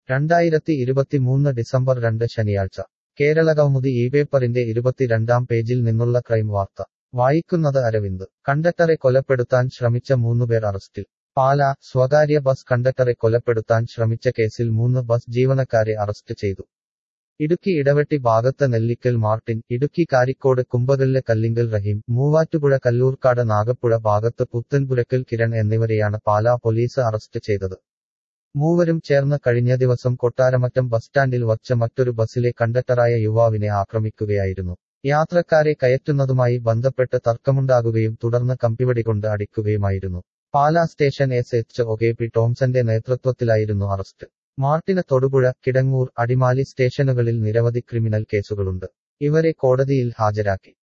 രണ്ടായിരത്തി ഇരുപത്തിമൂന്ന് ഡിസംബർ രണ്ട് ശനിയാഴ്ച കേരളകൗമുദി ഈ പേപ്പറിന്റെ ഇരുപത്തിരണ്ടാം പേജിൽ നിന്നുള്ള ക്രൈം വാർത്ത വായിക്കുന്നത് അരവിന്ദ് കണ്ടക്ടറെ കൊലപ്പെടുത്താൻ ശ്രമിച്ച മൂന്നുപേർ അറസ്റ്റിൽ പാല സ്വകാര്യ ബസ് കണ്ടക്ടറെ കൊലപ്പെടുത്താൻ ശ്രമിച്ച കേസിൽ മൂന്ന് ബസ് ജീവനക്കാരെ അറസ്റ്റ് ചെയ്തു ഇടുക്കി ഇടവെട്ടി ഭാഗത്ത് നെല്ലിക്കൽ മാർട്ടിൻ ഇടുക്കി കാരിക്കോട് കുമ്പകല്ല് കല്ലിങ്കൽ റഹീം മൂവാറ്റുപുഴ കല്ലൂർക്കാട് നാഗപ്പുഴ ഭാഗത്ത് പുത്തൻപുരക്കൽ കിരൺ എന്നിവരെയാണ് പാലാ പോലീസ് അറസ്റ്റ് ചെയ്തത് മൂവരും ചേർന്ന് കഴിഞ്ഞ ദിവസം കൊട്ടാരമറ്റം ബസ് സ്റ്റാൻഡിൽ വച്ച മറ്റൊരു ബസ്സിലെ കണ്ടക്ടറായ യുവാവിനെ ആക്രമിക്കുകയായിരുന്നു യാത്രക്കാരെ കയറ്റുന്നതുമായി ബന്ധപ്പെട്ട് തർക്കമുണ്ടാകുകയും തുടർന്ന് കമ്പിവടി കൊണ്ട് അടിക്കുകയുമായിരുന്നു Pala station S H O K P ടോംസന്റെ നേതൃത്വത്തിലായിരുന്നു അറസ്റ്റ് മാർട്ടിന് തൊടുപുഴ കിടങ്ങൂർ അടിമാലി സ്റ്റേഷനുകളിൽ നിരവധി ക്രിമിനൽ കേസുകളുണ്ട് ഇവരെ കോടതിയിൽ ഹാജരാക്കി